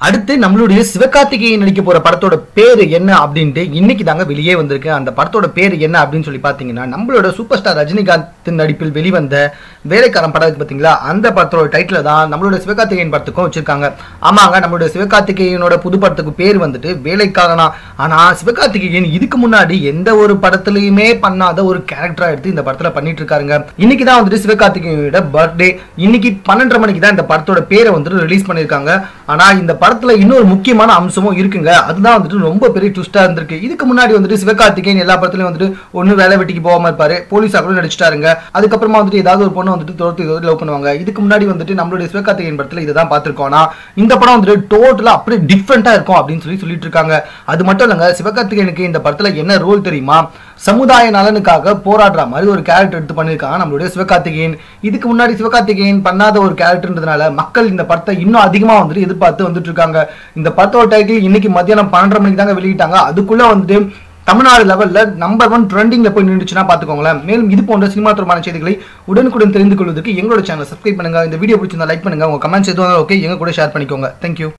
அடுத்து நம்மளுடைய சிவகார்த்திகேயன் நடிக்க போற படத்தோட பேரு என்ன அப்படின்ட்டு இன்னைக்கு தாங்க வெளியே வந்திருக்கு அந்த படத்தோட பேரு என்ன அப்படின்னு சொல்லி பாத்தீங்கன்னா நம்மளோட சூப்பர் ஸ்டார் ரஜினிகாந்த் நடிப்பில் வெளிவந்த வேலைக்காரன் படம் இருக்கு பாத்தீங்களா அந்த படத்தோட டைட்டில் தான் நம்மளோட சிவகார்த்திகேயன் படத்துக்கும் வச்சிருக்காங்க ஆமாங்க நம்மளோட சிவகார்த்திகேயனோட புது படத்துக்கு பேர் வந்துட்டு வேலைக்காரனா ஆனா சிவகார்த்திகேயன் இதுக்கு முன்னாடி எந்த ஒரு படத்துலயுமே பண்ணாத ஒரு கேரக்டரா எடுத்து இந்த படத்துல பண்ணிட்டு இருக்காருங்க இன்னைக்கு தான் வந்துட்டு சிவகார்த்திகேயனோட பர்த்டே இன்னைக்கு பன்னெண்டரை மணிக்கு தான் இந்த படத்தோட பேரை வந்துட்டு ரிலீஸ் பண்ணிருக்காங்க ஆனா இந்த படத்துல இன்னொரு முக்கியமான அம்சமும் இருக்குங்க அதுதான் வந்துட்டு ரொம்ப பெரிய ட்விஸ்டா இருந்திருக்கு இதுக்கு முன்னாடி வந்துட்டு சிவகார்த்திகேயன் எல்லா படத்துலயும் வந்துட்டு ஒண்ணு வேலை வெட்டிக்கு போகாம இருப்பாரு போலீஸா கூட நடிச்சிட்டாருங்க அதுக்கப்புறமா வந்துட்டு ஏதாவது ஒரு பொண்ணு வந்துட்டு தோர்த்து ஏதாவது லவ் பண்ணுவாங்க இதுக்கு முன்னாடி வந்துட்டு நம்மளுடைய சிவகார்த்திகேயன் படத்துல இதை தான் பார்த்திருக்கோம் ஆனா இந்த படம் வந்துட்டு டோட்டலா அப்படியே டிஃப்ரெண்டா இருக்கும் அப்படின்னு சொல்லி சொல்லிட்டு இருக்காங்க அது மட்டும் இல்லைங்க சிவகார்த்திகேயனுக்கு இந்த படத்துல என்ன ரோல் தெரியுமா சமுதாய நலனுக்காக போராடுற மாதிரி ஒரு கேரக்டர் எடுத்து பண்ணியிருக்காங்க நம்மளுடைய சிவகார்த்திகேயன் இதுக்கு முன்னாடி சிவகார்த்திகேயன் பண்ணாத ஒரு கேரக்டர்ன்றதுனால மக்கள் இந்த படத்தை இன்னும் அதிகமா வந்துட்டு எதிர்பார்த்து வந்துட்டு இருக்காங்க இந்த படத்தோட டைட்டில் இன்னைக்கு மத்தியானம் பன்னெண்டரை மணிக்கு தாங்க வெளியிட்டாங்க அதுக்குள்ள வந்துட்டு தமிழ்நாடு லெவல்ல நம்பர் ஒன் ட்ரெண்டிங்ல போய் நின்றுச்சுன்னா பாத்துக்கோங்களேன் மேலும் இது போன்ற சினிமா தொடர்பான செய்திகளை உடனுக்குடன் தெரிந்து கொள்வதற்கு எங்களோட சேனல் சப்ஸ்கிரைப் பண்ணுங்க இந்த வீடியோ பிடிச்சிருந்தா லைக் பண்ணுங்க உங்க கமெண்ட்ஸ் எதுவும் ஓகே எங்க கூட ஷேர் பண்ணிக்கோங்க தேங்க்யூ